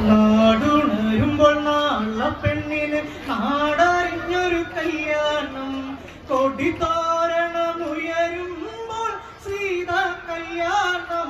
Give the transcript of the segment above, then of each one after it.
നാടുണരുമ്പോൾ നാള പെണ്ണിന് നാടറിഞ്ഞൊരു കല്യാണം കൊടി തോരണമുയരുമ്പോൾ സീത കല്യാണം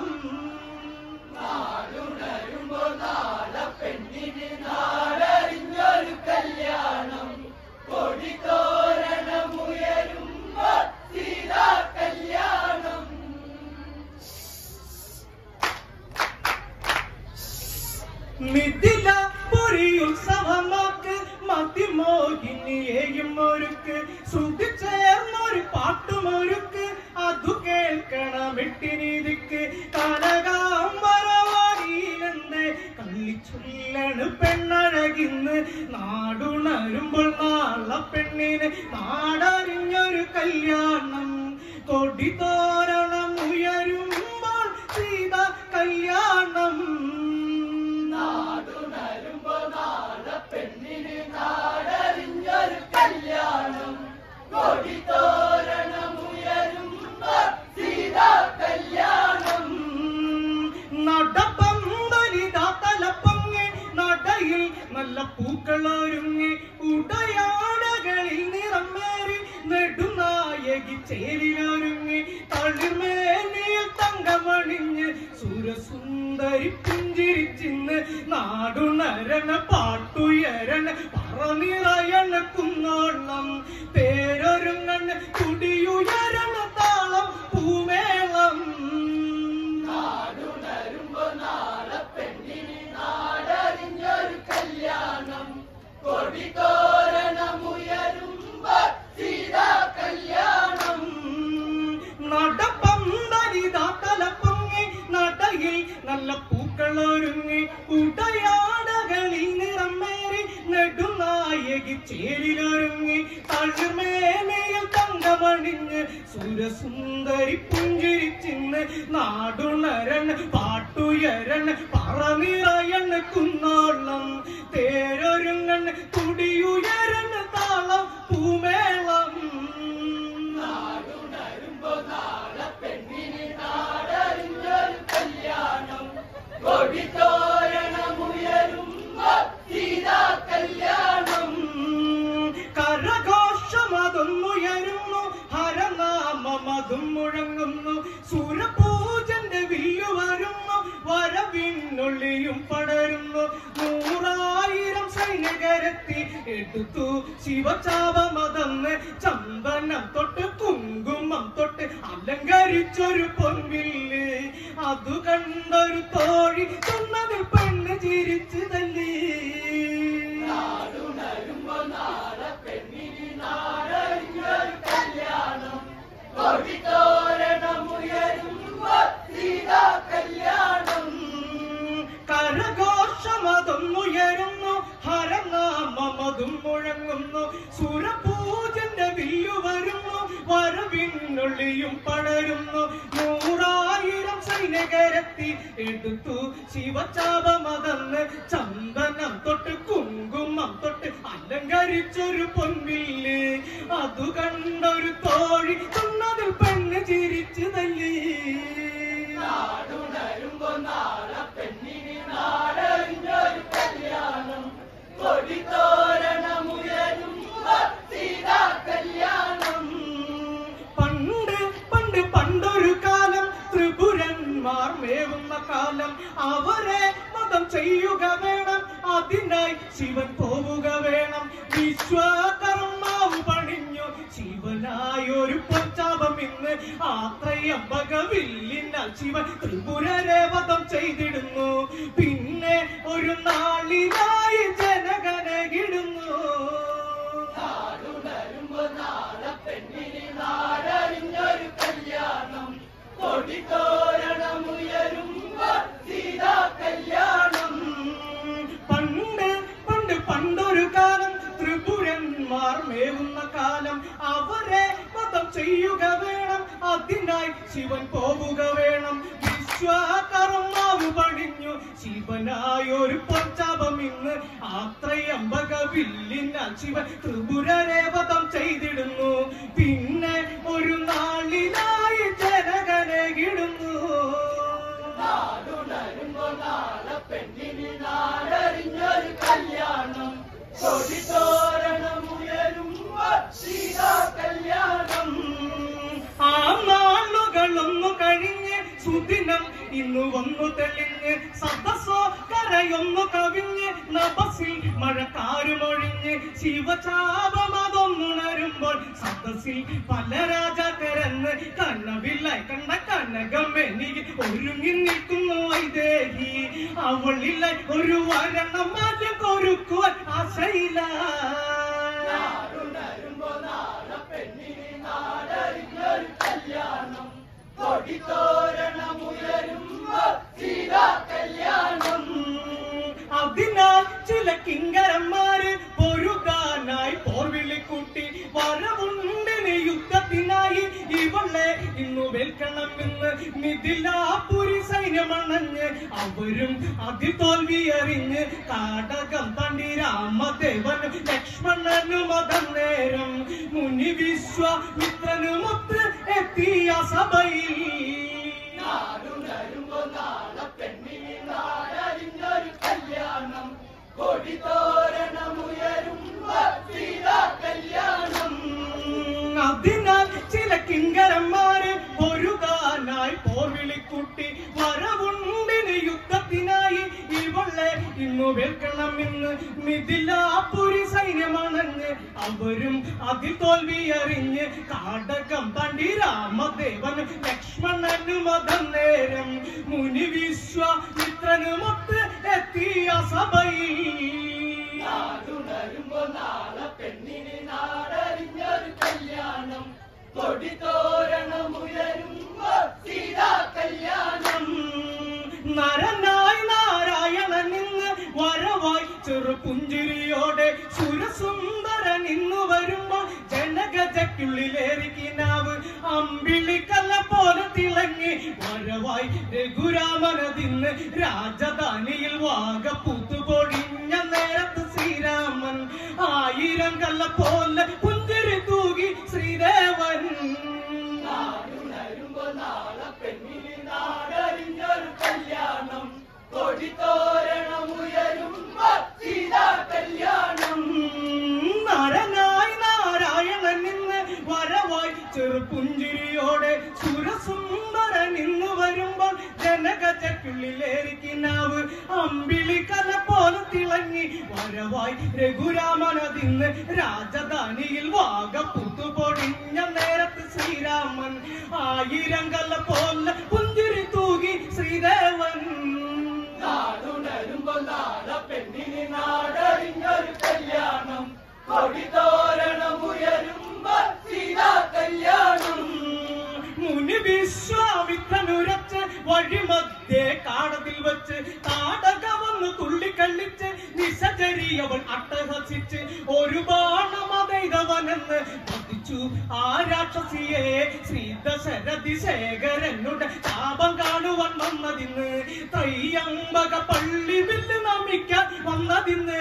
മിഥില പൊരിയുത്സവമാക്ക് മതിമോഹിനിയെയും ഒരുക്ക് ശ്രുതി ചേർന്നൊരു പാട്ടുമൊരുക്ക് അതു കേൾക്കണമെട്ടിനീതിക്ക് കനകാമ്പരവാടിയിലെന്ന് കള്ളിച്ചൊല്ലണ് പെണ്ണഴകിന്ന് നാടുണരുമ്പോൾ നാള പെണ്ണിന് നാടറിഞ്ഞൊരു കല്യാണം കൊടി തോരണം ഉയരുമ്പോൾ സീത കല്യാണം നടപ്പന്തലിതാത്തലപ്പങ്ങ് നടയിൽ നല്ല പൂക്കളൊരുങ്ങി ഉടയാടകളിൽ നിറമേറി നെടുനായകി ചേരിലൊരുങ്ങി തളിർമേനിയിൽ തങ്കമണിഞ്ഞ് സുരസുന്ദരി പുഞ്ചിരിച്ചിന്ന് നാടുണരണ പാട്ടുയരണ പറനിറയണ കുന്നോളം പേരൊരുങ്ങണ കുടിയുയരണ താളം പൂമേളം നടപ്പന്തലിതാത്തലപ്പൊങ്ങി നടയിൽ നല്ല പൂക്കളൊരുങ്ങി ഉടയാടകളിൽ നിറമേറി നെടുനായകി ചേരിലൊരുങ്ങി തളിർമേനയിൽ തങ്കമണിഞ്ഞ് സുരസുന്ദരി പുഞ്ചിരിച്ചിന്ന് നാടുണരണ് പാട്ടുയരണ് പറനിറയണ് കുന്നോളം തേരൊരുങ്ങണ് കുടിയുയരണ് താളം പൂമേളം കരഘോഷമതൊന്നുയരുന്നു ഹരനാമമതും മുഴങ്ങുന്നു സുരപൂജന്റെ വില്ലു വരുന്നു വരവിനുള്ളിയും പടരുന്നു നൂറായിരം സൈനികരെത്തി എടുത്തു ശിവചാപമതന്ന് ചന്ദനം തൊട്ട് കുങ്കുമം തൊട്ട് അലങ്കരിച്ചൊരു പൊൻവില്ല് അതു കണ്ടൊരു തോഴി തൊന്നതിൽ പെണ്ണ് ചിരിച്ചു തല്ലി കരഘോഷമതൊന്നുയരുന്നു ഹരനാമമതും മുഴങ്ങുന്നു സുരപൂജന്റെ വില്ലു വരുന്നു വരവിനുള്ളിയും പടരുന്നു നൂറായിരം സൈനികരെത്തി എടുത്തു ശിവചാപമതന്ന് ചന്ദനം തൊട്ട് കുങ്കുമം തൊട്ട് അലങ്കരിച്ചൊരു പൊൻവില്ല് അതു കണ്ടൊരു തോഴി തൊന്നതിൽ പെണ്ണ് ചിരിച്ചു തല്ലി പണ്ട് പണ്ട് പണ്ടൊരു കാലം ത്രിപുരന്മാർ മേവുന്ന കാലം അവരെ മതം ചെയ്യുക വേണം അതിനായി ശിവൻ പോവുക വേണം വിശ്വകർമാവ് പണിഞ്ഞു ശിവനായൊരു പൊച്ചാപം ഇന്ന് ആത്രയമ്പകവില്ലിനാൽ ശിവൻ ത്രിപുരരെ വധം ചെയ്തിടുന്നു പിന്നെ ഒരു നാളിനായി ജനഗനകിടുന്നു പണ്ട് പണ്ട് പണ്ടൊരു കാലം ത്രിപുരന്മാർ മേവുന്ന കാലം അവരെ മതം ചെയ്യുക വേണം അതിനായി ശിവൻ പോവുക വേണം വിശ്വകർമാവ് പണിഞ്ഞു ശിവനായൊരു പൊച്ചാപം ഇന്ന് ആത്രയമ്പക വില്ലിനാൽ ശിവൻ ത്രിപുരരെ വധം ചെയ്തിടുന്നു പിന്നെ ഒരു നാളിനായി ജനകനകിടുന്നു ഇന്നു വന്നു തെളിഞ്ഞ് സദസ്സോ കരയൊന്നു കവിഞ്ഞ് നബസിൽ മഴക്കാരുമൊഴിഞ്ഞ് ശിവചാപമതൊന്നുണരുമ്പോൾ സദസ്സിൽ പല രാജാക്കരെന്ന് കണ്ണവില്ലായി കണ്ട കനകം എനിക്ക് ഒരുങ്ങി നിൽക്കുന്നു വൈദേഹി അവളില്ല ഒരു വരണം മാറ്റം കൊരുക്കുവാൻ ആശയില്ല അതിനാൽ ചില കിങ്കരന്മാര് പൊരുകാനായി പോർവിളിക്കൂട്ടി വരവുണ്ടിന് യുദ്ധത്തിനായി ഇവളെ ഇന്നു വേൽക്കണം എന്ന് മിഥിലാപുരി സൈന്യമണഞ്ഞ് അവരും അതി തോൽവി അറിഞ്ഞ് കാടകം തണ്ടി രാമദേവനും ലക്ഷ്മണനും മതം നേരം മുനി വിശ്വാമിത്രനുമൊത്ത് എത്തിയ സഭയിൽ അതിനാൽ ചില കിങ്കരന്മാര് പൊരുകാനായി പോർവിളിക്കൂട്ടി വരവുണ്ടിന് യുദ്ധത്തിനായി ഇവളെ ഇന്നു വേൽക്കണം ഇന്ന് മിഥിലാപുരി സൈന്യമാണെന്ന് അവരും അതിൽ തോൽവി അറിഞ്ഞ് കാടകം തണ്ടി രാമദേവൻ ലക്ഷ്മണനും മതം നേരം മുനി വിശ്വാമിത്രനുമൊത്ത് എത്തിയ സഭയിൽ നരനായി നാരായണൻ നിന്ന് വരവായി ചെറുപുഞ്ചിരിയോടെ സുരസുന്ദരൻ ഇന്ന് വരുമ്പോൾ ജനഗജക്കുള്ളിലേറിക്കിനാവ് അമ്പിളിക്കല്ല പോലെ തിളങ്ങി വരവായി രഘുരാമനതിന്ന് രാജധാനിയിൽ വാഗപ്പൂത്തു പൊഴിഞ്ഞ നേരത്ത് ശ്രീരാമൻ ആയിരം കല്ല പോലെ പുഞ്ചിരി തൂകി ശ്രീദേവൻ നരനായി നാരായണൻ നിന്ന് വരവായി ചെറുപുഞ്ചിരിയോടെ സുരസുന്ദരൻ ഇന്ന് വരുമ്പോൾ ജനഗജക്കുള്ളിലേറിക്കിനാവ് അമ്പിളി കല പോലെ തിളങ്ങി വരവായി രഘുരാമനതിന്ന് രാജധാനിയിൽ വാഗപ്പുത്തു പൊടിഞ്ഞ നേരത്ത് ശ്രീരാമൻ ആയിരം കല പോലെ പുഞ്ചിരി തൂകി ശ്രീദേവൻ മുനി വിശ്വാമിത്രനുരച്ച് വഴിമധ്യേ കാടത്തിൽ വെച്ച് കാടക വന്ന് തുള്ളിക്കള്ളിച്ച് നിശചരിയവൾ അട്ടഹസിച്ച് ഒരു ബാണമതൈതവനെന്ന് വധിച്ചു ആ രാക്ഷസിയെ ശ്രീ ദശരഥി ശേഖരനുടെ താപം കാണുവാൻ വന്നതിന്ന് തയ്യമ്പക പള്ളി വില്ല് നമിക്കാൻ വന്നതിന്ന്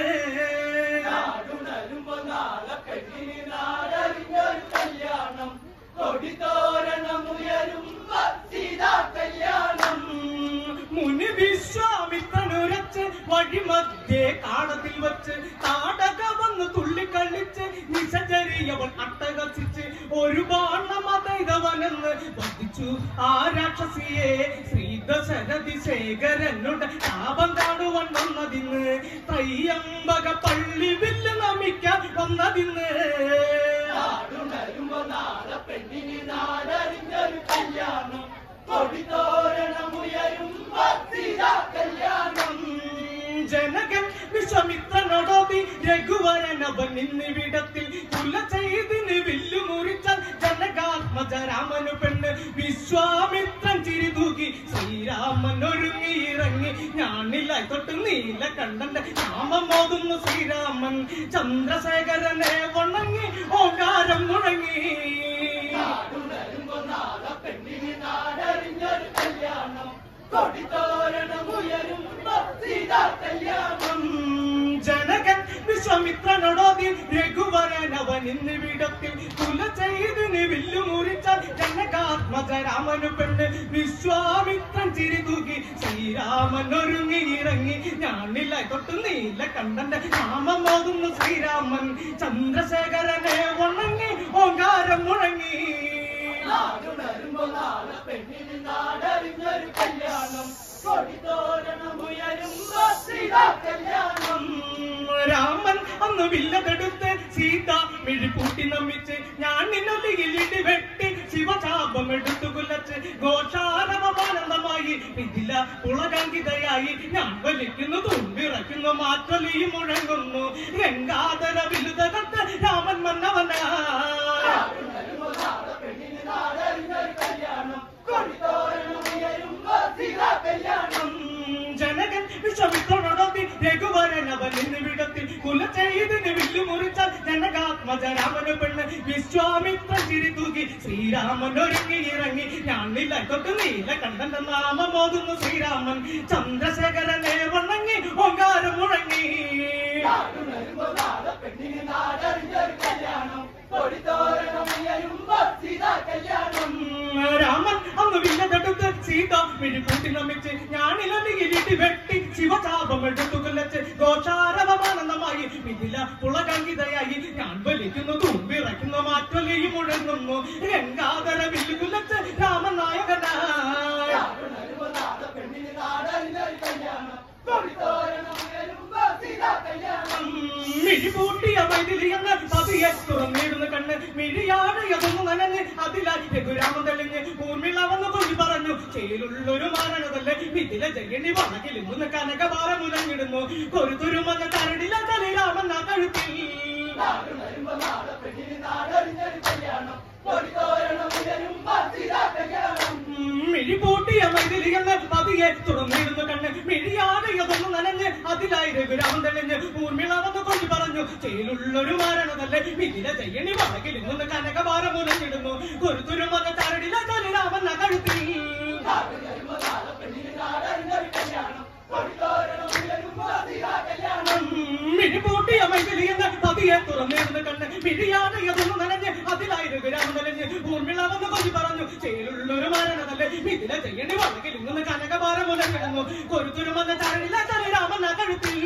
മുനി വിശ്വാമിത്രനുരച്ച് വഴിമധ്യേ കാടത്തിൽ വെച്ച് കാടക വന്ന് തുള്ളിക്കള്ളിച്ച് നിശചരിയവൾ അട്ടഹസിച്ച് ഒരു ബാണമതൈതവനെന്ന് വധിച്ചു ആ രാക്ഷസിയെ ശ്രീ ദശരഥി ശേഖരനുടെ താപം കാണുവാൻ വന്നതിന്ന് തയ്യമ്പക പള്ളി വില്ല് നമിക്കാൻ വന്നതിന്ന് ജനകൻ വിശ്വമിത്രനോടോതി രഘുവരനവൻ ഇന്നിവിടത്തിൽ കുല ചെയ്തിന് വില്ലു മുറിച്ചാൽ ജനകാത്മജ രാമനു പെണ്ണ് വിശ്വാമിത്രൻ ചിരിതൂകി ശ്രീരാമൻ ഒരുങ്ങി ഇറങ്ങി ഞാനില്ല തൊട്ട് നീല കണ്ടന്റെ നാമം മോതുന്നു ശ്രീരാമൻ ചന്ദ്രശേഖരനെ വണങ്ങി ഓങ്കാരം മുഴങ്ങി ജനകൻ വിശ്വമിത്രനോടോതി രഘുവരനവൻ ഇന്നിവിടത്തിൽ കുല ചെയ്തിന് വില്ലു മുറിച്ചാൽ ജനകാത്മജ രാമനു പെണ്ണ് വിശ്വാമിത്രൻ ചിരിതൂകി ശ്രീരാമൻ ഒരുങ്ങി ഇറങ്ങി ഞാനില്ല തൊട്ട് നീല കണ്ടന്റെ നാമം മോതുന്നു ശ്രീരാമൻ ചന്ദ്രശേഖരനെ വണങ്ങി ഓങ്കാരം മുഴങ്ങി നാടുണരുമ്പോ നാളെ പെണ്ണിന് നാടറിഞ്ഞൊരു കല്യാണം കൊടിതോരണമുയരുമ്പോ സീതാ കല്യാണം രാമൻ അന്ന് വില്ലതെടുത്ത് സീത മിഴിപ്പൂട്ടി നമ്മിച്ച് ഞാൻ നിന്നൊലിയിലിടി വെട്ടി ശിവചാപം എടുത്തു കുലച്ച് ഘോഷാരവമാനന്ദമായി ഇതില പുളകങ്കിതയായി ഞാൻ വലിക്കുന്നു തുമ്പിറയ്ക്കുന്നു മാറ്റൊലിയും മുഴങ്ങുന്നു ഗംഗാധര വിലുതകത്ത് രാമൻ മന്നവനാ ജനകൻ വിശ്വമിത്രോടൊത്തി രഘുവരനവൻ വിടത്തിൽ കുല ചെയ്തിന് വില്ലു മുറിച്ചാൽ ജനകാത്മജരാമന് പെണ്ണ് വിശ്വാമിത്രൻ ചിരി തൂക്കി ശ്രീരാമൻ ഒരുങ്ങി ഇറങ്ങി ഞാൻ നില തൊട്ട് നീല കണ്ടന്റെ നാമം ഓതുന്നു ശ്രീരാമൻ ചന്ദ്രശേഖരനെ വണങ്ങി ഓങ്കാരം മുഴങ്ങി രാമൻ അന്ന് വില്ലതെടുത്ത് സീത മിഴിപ്പൂട്ടി നമിച്ച് ഞാനിലൊലിയിലിട്ട് വെട്ടി ശിവചാപം എടുത്തു കൊല്ലച്ച് ഘോഷാരവമാനന്ദമായി മിഥില പുളകങ്കിതയായി ഞാൻ വലിക്കുന്നു തുമ്പിറയ്ക്കുന്നു മാറ്റൊലിയും മുഴങ്ങുന്നു ഗംഗാധര വില്ലു കുലച്ച് രാമൻ നായകനായ മിഴിപൂട്ടിയ മൈതിലിയെന്ന് പതിയെ തുറന്നിടുന്ന കണ്ണ് മിഴിയാടയതൊന്നു നനഞ്ഞ് അതിലായി രഘുരാമൻ തെളിഞ്ഞ് ഊർമിള വന്ന് കൊല്ലി പറഞ്ഞു ചേലുള്ളൊരു മാരണതല്ലേ ഇതില ജയണി വണക്കിൽ ഇന്ന് കനകപാറ മുലങ്ങിടുന്നു കൊരുതുരുമഞ്ഞ കരടില തലിരാമൻ ആ കഴുത്തിൽ മിഴിപൂട്ടിയ മൈതിലിയെന്ന് പതിയെ തുറന്നിടുന്ന കണ്ണ് മിഴിയാടയതൊന്നു നനഞ്ഞ് അതിലായി രഘുരാമൻ തെളിഞ്ഞ് ഊർമിള വന്ന് കൊല്ലി പറഞ്ഞു ചേലുള്ളൊരു മാരണതല്ലേ ഇതില ജയണി വണക്കിൽ ഇന്ന് കനകപാറ മുലങ്ങിടുന്നു കൊരുതുരുമഞ്ഞ കരടില തലിരാമൻ ആ കഴുത്തിൽ മിഴിപൂട്ടിയ മൈതിലിയെന്ന് പതിയെ തുറന്നിരുന്ന കണ്ണ് മിഴിയാടയതൊന്നു നനഞ്ഞ് അതിലായി രഘുരാമൻ തെളിഞ്ഞ് ഊർമിള വന്ന് കൊല്ലി പറഞ്ഞു ചേലുള്ളൊരു മാരണതല്ലേ ഇതില ജയണി വണക്കിൽ ഇന്ന് കനകപാറ മുലങ്ങിടുന്നു കൊരുതുരുമഞ്ഞ കരടില തലിരാമൻ ആ കഴുത്തിൽ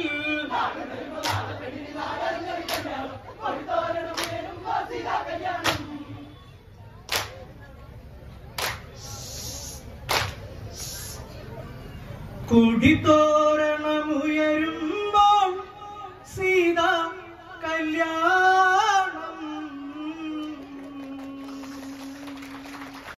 കുടിത്തോ